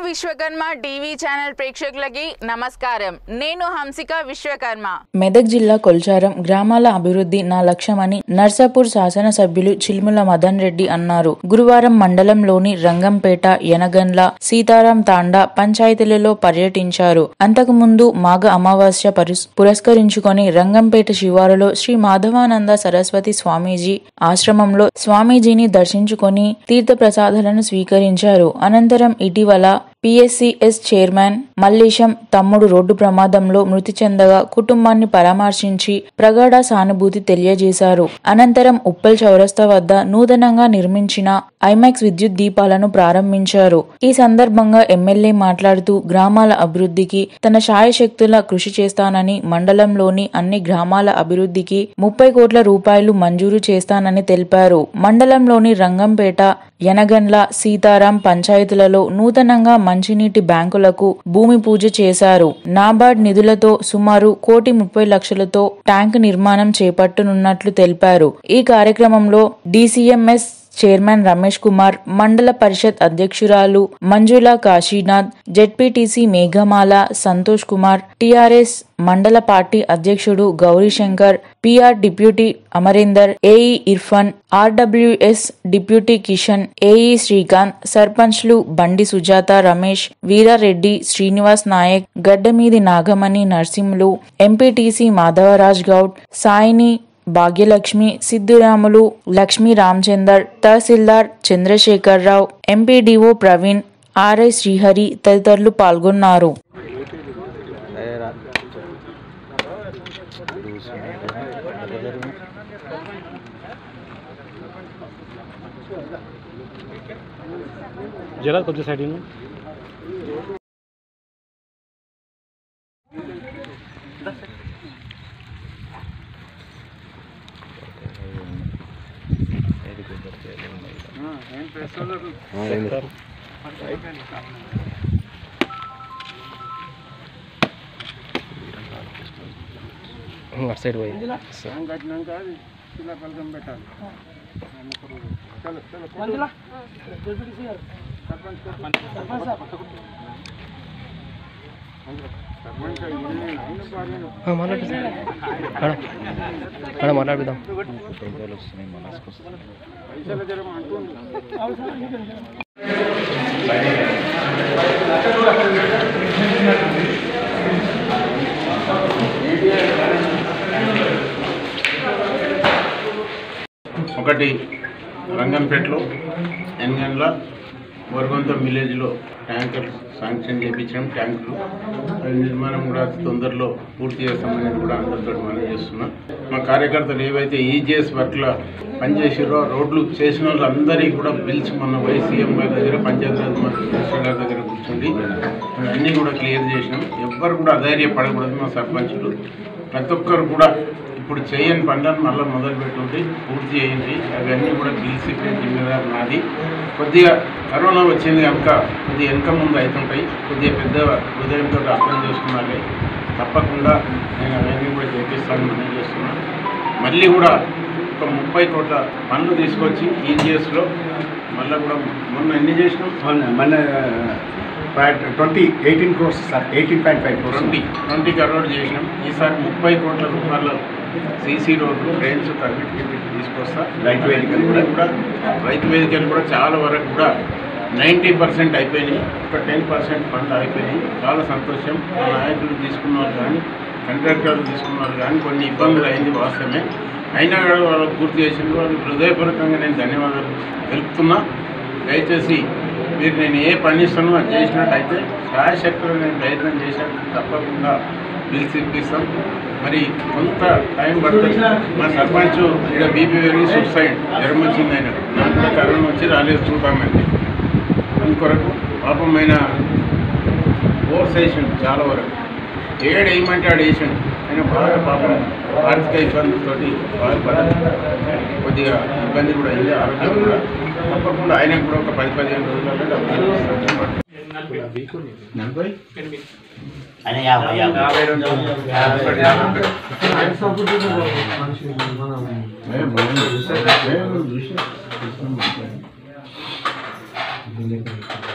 Vishwakarma TV channel ప్రేక్షకులకి నమస్కారం నేను హంసిక విశ్వకర్మ మెదక్ జిల్లా కొల్చారం గ్రామాల అభివృద్ధి నా లక్ష్యమని నర్సాపూర్ శాసనసభ్యులు చిల్ముల మదన్ రెడ్డి అన్నారు గురువారం మండలంలోని రంగంపేట యనగండ్ల సీతారాం తాండా పంచాయతీలలో పర్యటించారు అంతకుముందు మాఘ అమావాస్య పరిస్- పురస్కరించుకొని రంగంపేట శివారులో శ్రీ మాధవానంద సరస్వతి స్వామీజీ ఆశ్రమంలో స్వామీజీని దర్శించుకొని తీర్థ ప్రసాదాలను స్వీకరించారు అనంతరం ఇటీవల పిఎస్సిఎస్ చైర్మన్ మల్లేశం తమ్ముడు రోడ్డు ప్రమాదంలో మృతి చెందగా కుటుంబాన్ని పరామర్శించి ప్రగాఢ సానుభూతి తెలియజేశారు అనంతరం ఉప్పల్ చౌరస్తా వద్ద నూతనంగా నిర్మించిన ఐమాక్స్ విద్యుత్ దీపాలను ప్రారంభించారు ఈ సందర్భంగా ఎమ్మెల్యే మాట్లాడుతూ గ్రామాల అభివృద్ధికి తన శాయశక్తుల కృషి చేస్తానని మండలంలోని అన్ని గ్రామాల అభివృద్ధికి ముప్పై కోట్ల రూపాయలు మంజూరు చేస్తానని తెలిపారు మండలంలోని రంగంపేట యనగండ్ల సీతారాం పంచాయతీలలో నూతనంగా మంచినీటి బ్యాంకులకు భూమి పూజ చేశారు నాబార్డ్ నిధులతో సుమారు కోటి ముప్పై లక్షలతో ట్యాంక్ నిర్మాణం చేపట్టనున్నట్లు తెలిపారు ఈ కార్యక్రమంలో డిసిఎంఎస్ చైర్మన్ రమేష్ కుమార్ మండల పరిషత్ అధ్యక్షురాలు Manjula Kashinath ZPTC Meghamala Santosh Kumar TRS Mandal party అధ్యక్షుడు Gaurishankar PR deputy Amarinder AE Irfan RWS deputy Kishan AE Srikanth సర్పంచ్లు Bandi Sujatha Ramesh Veerareddy Srinivas Nayak Gaddamidi Nagamani Narsimhulu MPTC Madhavaraj Goud Saini Bhagyalakshmi Sidduramulu Lakshmi Ramchander tahsildar Chandrashekar Rao MPDO Praveen RI Srihari తదితరులు పాల్గొన్నారు जरा కొంచెం సైడ్ ఇవ్వండి. అటు సైడ్ పోయి ఆ, మాట్లాడు సార్. ఆడ. ఆడ మాట్లాడుదాం ఒకటి రంగంపేటలో ఎన్గండ్ల వరగొంత విలేజ్లో ట్యాంకర్ శాంక్షన్ చేయించడం ట్యాంకులు అవి నిర్మాణం కూడా అతి తొందరలో పూర్తి చేస్తామనేది కూడా అందరితో మనం చేస్తున్నాం మా కార్యకర్తలు ఏవైతే ఈజీఎస్ వర్క్ల పనిచేసారో రోడ్లు చేసిన వాళ్ళందరికీ కూడా బిల్స్ మొన్న వైసీఎం గారి దగ్గర పంచాయతీరాజ్ మంత్రి కృష్ణ గారి దగ్గర కూర్చోండి అన్నీ కూడా క్లియర్ చేసినాం ఎవ్వరు కూడా అధైర్యపడకూడదు మా సర్పంచులు ప్రతి ఒక్కరు కూడా ఇప్పుడు చేయని పనులను మళ్ళీ మొదలు పెట్టుండి పూర్తి చేయండి అవన్నీ కూడా డిసిప్లిన్ జిమ్మేదారు నాది కొద్దిగా కరోనా వచ్చింది కనుక కొద్దిగా వెనక ముందు అవుతుంటాయి కొద్దిగా పెద్ద హృదయంతో అర్థం చేసుకున్నాలి తప్పకుండా నేను అవన్నీ కూడా చేపిస్తాను నేను చేస్తున్నాను మళ్ళీ కూడా ఒక ముప్పై కోట్ల పనులు తీసుకొచ్చి ఈజీఎస్లో మళ్ళీ కూడా మొన్న ఎన్ని చేసినాం అవును, మన twenty eighteen crores sir eighteen point five crores twenty twenty crore చేసినాం ఈసారి ముప్పై కోట్ల రూపాయల సీసీ రోడ్లు ట్రైన్స్ కమిటీ తీసుకొస్తా రైతు వేదికలు కూడా కూడా రైతు వేదికలు కూడా చాలా వరకు కూడా నైంటీ పర్సెంట్ అయిపోయినాయి ఒక టెన్ పర్సెంట్ ఫండ్ అయిపోయినాయి చాలా సంతోషం మా నాయకులు తీసుకున్న వాళ్ళు కానీ కంట్రాక్టర్లు తీసుకున్న వాళ్ళు కానీ కొన్ని ఇబ్బందులు అయింది వాస్తవమే అయినా కూడా వాళ్ళకి పూర్తి చేసిన వాళ్ళకి హృదయపూర్వకంగా నేను ధన్యవాదాలు తెలుపుతున్నా దయచేసి మీరు నేను ఏ పని ఇస్తానో అది చేసినట్టయితే సహాయశక్తులు నేను ప్రయత్నం చేశాను తప్పకుండా బిల్స్ ఇప్పిస్తాం మరి కొంత టైం పడుతుంది మా సర్పంచ్ ఇక్కడ బీపీ పెరిగి సూసైడ్ జ్వరం వచ్చింది ఆయన నాకు కూడా కరోనా వచ్చి రాలేదు చూద్దామండి అందుకొరకు పాపమైన ఓవర్స్ వేసిండు చాలా వరకు ఏడు వేయమంటే ఆడు వేసిండు ఆయన బాగా పాపం ఆర్థిక ఇబ్బందులతో బాధపడాలి కొద్దిగా ఇబ్బంది కూడా అయింది ఆరోగ్యం కూడా తప్పకుండా ఆయనకు కూడా ఒక పది పదిహేను రోజులలో డబ్బులు ఇస్తాను. నలభై ఏ, బాగుంది. ఏ, చూసి.